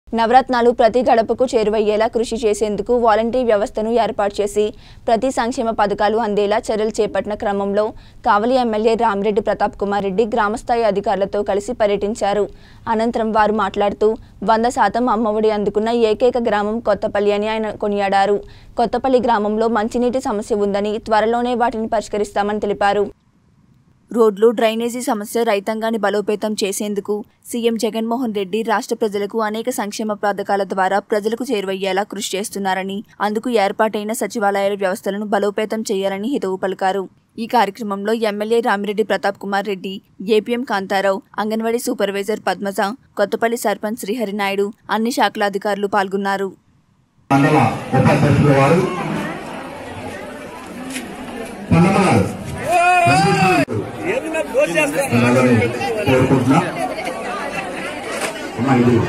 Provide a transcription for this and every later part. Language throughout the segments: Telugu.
నవరత్నాలు ప్రతి గడపకు చేరువయ్యేలా కృషి చేసేందుకు వాలంటీర్ వ్యవస్థను ఏర్పాటు చేసి ప్రతి సంక్షేమ పథకాలు అందేలా చర్యలు చేపట్టిన క్రమంలో కావలి ఎమ్మెల్యే రామిరెడ్డి ప్రతాప్ కుమార్ రెడ్డి గ్రామస్థాయి అధికారులతో కలిసి పర్యటించారు అనంతరం వారు మాట్లాడుతూ వంద శాతం అమ్మఒడి అందుకున్న ఏకైక గ్రామం కొత్తపల్లి అని ఆయన కొనియాడారు కొత్తపల్లి గ్రామంలో మంచినీటి సమస్య ఉందని త్వరలోనే వాటిని పరిష్కరిస్తామని తెలిపారు రోడ్లు డ్రైనేజీ సమస్య రైతాంగాన్ని బలోపేతం చేసేందుకు సీఎం జగన్మోహన్ రెడ్డి రాష్ట్ర ప్రజలకు అనేక సంక్షేమ పథకాల ద్వారా ప్రజలకు చేరువయ్యేలా కృషి చేస్తున్నారని అందుకు ఏర్పాటైన సచివాలయాల వ్యవస్థలను బలోపేతం చేయాలని హితవు పలికారు ఈ కార్యక్రమంలో MLA Ramireddy Pratap Kumar Reddy APM Kantharao anganwadi supervisor Padmaja Kothapalli sarpanch Srihari Naidu అన్ని శాఖల అధికారులు పాల్గొన్నారు మండల ఉపాధ్యక్షుల వారు పన్నమారు అలాగని కోరుకుంటున్నా అమ్మా ఇది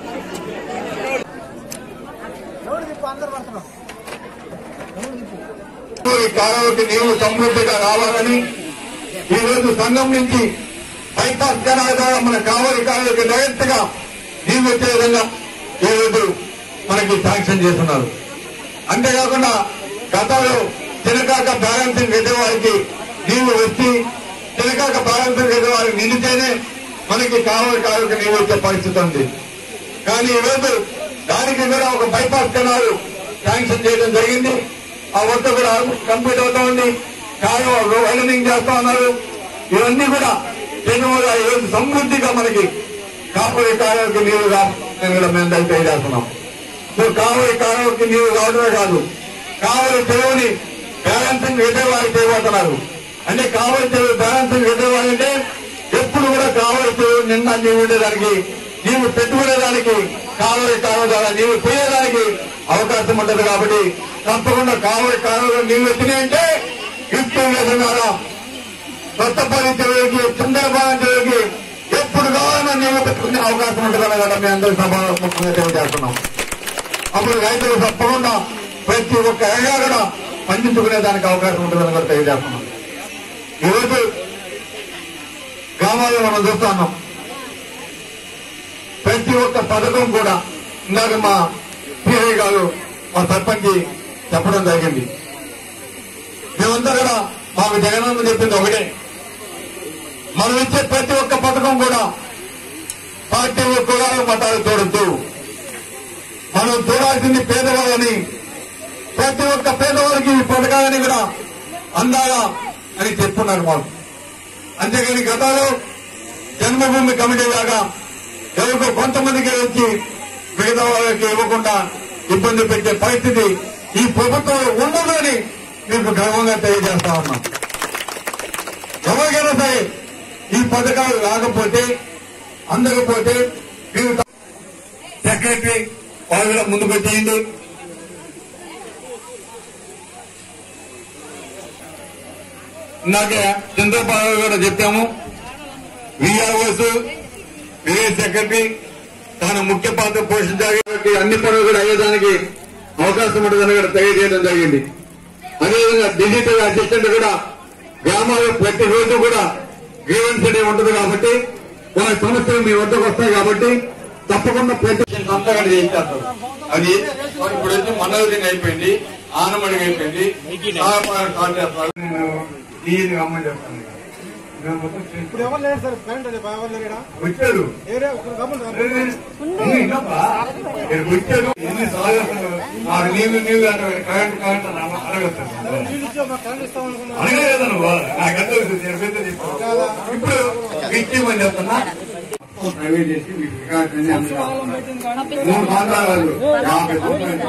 ఈ కాలువకి నీళ్లు సమృద్ధిగా రావాలని ఈ రోజు సంఘం నుంచి బైపాస్ కెనాల్ ద్వారా మన కావలి కాలువకి డైరెక్ట్ గా నీళ్లు వచ్చే విధంగా ఈ రోజు మనకి శాంక్షన్ చేస్తున్నారు అంతేకాకుండా గతంలో చినకాక బ్యాలెన్సింగ్ వారికి నీళ్లు వచ్చి చినకాక బ్యాలెన్సింగ్ వారికి నిండితేనే మనకి కావలి కాలువకి నీళ్లు వచ్చే పరిస్థితి ఉంది కానీ ఈ రోజు దానికి కూడా ఒక బైపాస్ కెనాల్ శాంక్షన్ చేయడం జరిగింది ఆ వర్క్ కూడా కంప్లీట్ అవుతా ఉంది కాలువ వైడనింగ్ చేస్తా ఉన్నారు ఇవన్నీ కూడా చేయడం వల్ల ఈ రోజు సమృద్ధిగా మనకి కాపురి కాలువకి నీళ్లు రావాలని కూడా మేము దాన్ని తెలియజేస్తున్నాం సో కావలి కాలువకి నీళ్లు రావడమే కాదు కావలి చెరువుని బ్యాలెన్సింగ్ విజయవాడ చేయబోతున్నారు అంటే కావలి చెరువు బ్యాలెన్సింగ్ విజయవాడ అంటే ఎప్పుడు కూడా కావలి చెరువు నిండా నీళ్ళు ఉండేదానికి నీవు పెట్టుకునేదానికి కావలి కాలువ ద్వారా నీవు పోయేదానికి అవకాశం ఉండదు కాబట్టి తప్పకుండా కావలి కాలువలో నీళ్లు వచ్చినాయంటే గిఫ్ట్ ద్వారా కొత్తపల్లి చెరువుకి చంద్రబాబు చెరువుకి ఎప్పుడు కావాలన్నా నీళ్లు పెట్టుకునే అవకాశం ఉంటుందని కదా మీ అందరి సభలో ముఖ్యంగా తెలియజేస్తున్నాం అప్పుడు రైతులు తప్పకుండా ప్రతి ఒక్క ఏరియా కూడా పండించుకునే దానికి అవకాశం ఉంటుందని కూడా తెలియజేస్తున్నాం ఈరోజు గ్రామాల్లో మనం చూస్తా ఉన్నాం ప్రతి ఒక్క పథకం కూడా ఇందాక మా పిఐ గారు మా సర్పంచ్ చెప్పడం జరిగింది మేమంతా కూడా మాకు జగనన్న చెప్పింది ఒకటే మనం ఇచ్చే ప్రతి ఒక్క పథకం కూడా పార్టీ కులాలు మతాలు చూడొద్దు మనం చూడాల్సింది పేదవాళ్ళని ప్రతి ఒక్క పేదవాళ్ళకి ఈ పథకాలని కూడా అందాలా అని చెప్పున్నారు మాకు అంతేగాని గతంలో జన్మభూమి కమిటీ లాగా ఎవరికో కొంతమందికి వచ్చి మిగతా వాళ్ళకి ఇవ్వకుండా ఇబ్బంది పెట్టే పరిస్థితి ఈ ప్రభుత్వంలో ఉండదని మీకు గర్వంగా తెలియజేస్తా ఉన్నాం ఎవరికైనా సరే ఈ పథకాలు రాకపోతే అందకపోతే మీరు సెక్రటరీ వాళ్ళు కూడా ముందుకు వచ్చేయండి ఇందాక చంద్రబాబు కూడా చెప్పాము విఆర్ఓస్ విలేజ్ సెక్రటరీ తాను ముఖ్య పాత్ర పోషించడానికి అన్ని పనులు కూడా అయ్యేదానికి అవకాశం ఉంటుందని కూడా తెలియజేయడం జరిగింది అదేవిధంగా డిజిటల్ అసిస్టెంట్ కూడా గ్రామాల్లో ప్రతి రోజు కూడా గ్రీవెన్స్ అనేది ఉంటుంది కాబట్టి వాళ్ళ సమస్యలు మీ వద్దకు వస్తాయి కాబట్టి తప్పకుండా ప్రతి అంతా కూడా చేయించేస్తారు అది ఇప్పుడు వచ్చి మనోదిని అయిపోయింది ఆనమడిగా అయిపోయింది సహాయపడాలి స్టార్ట్ చేస్తారు నేను ఈ అమ్మ చెప్తాను నేను మొత్తం చేసి- ఇప్పుడు ఎవరు లేరు సార్ కరెంట్ అది ఎవరు లేరు ఈడ? వచ్చాడు ఏరే ఒకరు గమని సార్. వచ్చాడు ఎన్ని సార్లు నాకు నీళ్ళు నీళ్ళు అంటే కరెంట్ కరెంట్ అని అన- అడగొచ్చు నీళ్ళు ఇచ్చా మాకు కరెంట్ ఇస్తాం అనుకున్నా అడగలేదా నువ్వు నాకంతా తెలుసు, నేను పెద్ద చెప్పాను. ఇప్పుడు ఇచ్చేయమని చెప్తున్నా ప్రైవేట్ చేసి మీకు రికార్డ్ అన్ని అందులో మూడు మాట్లాడాలి యాభై రూపాయలు.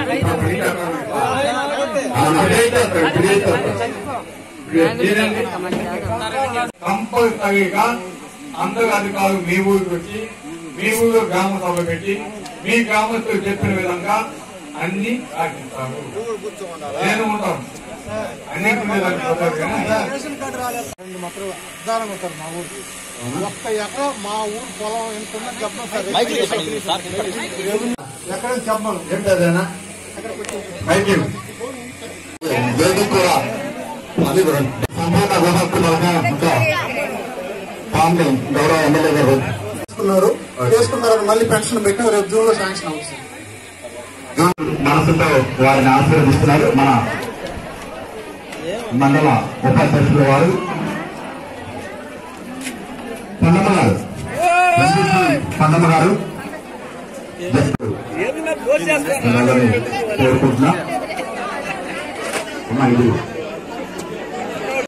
ఆ, ఇప్పుడు చేస్తారు, ఇప్పుడు చేస్తారు. ఇప్పుడు చేయండి. కంపల్సరీగా అందరు అధికారులు మీ ఊరికి వచ్చి మీ ఊరిలో గ్రామ సభ పెట్టి మీ గ్రామస్తులు చెప్పిన విధంగా అన్ని పాటిస్తారు నేను ఉంటాను అన్నింటి మీద పోతారు కానీ రేషన్ కార్డు రాలేదు రెండు మాత్రం ఉదాహరణ సార్ మా ఊరికి ఒక్క ఎకరం మా ఊరు పొలం ఎంత ఉందని చెప్పండి సార్ ఎక్కడ చెప్పమను ఏంటదేనా థ్యాంక్ యూ వేదిక కూడా అది కూడా సంపూర్ణ విభక్తులుగా ఇంకా ఫ్యామిలీ గౌరవ ఎమ్మెల్యే గారు చేసుకున్నారు చేసుకున్నారు మళ్ళీ పెన్షన్ పెట్టిన రేపు జూన్ లో శాంక్షన్ అవుతుంది మనసుతో వారిని ఆశీర్వదిస్తున్నారు మన మండల ఉపాధ్యక్షుల వారు పండమ్మ గారు పండమ్మ గారు జస్ట్ అలాగని కోరుకుంటున్నా అమ్మా ఇది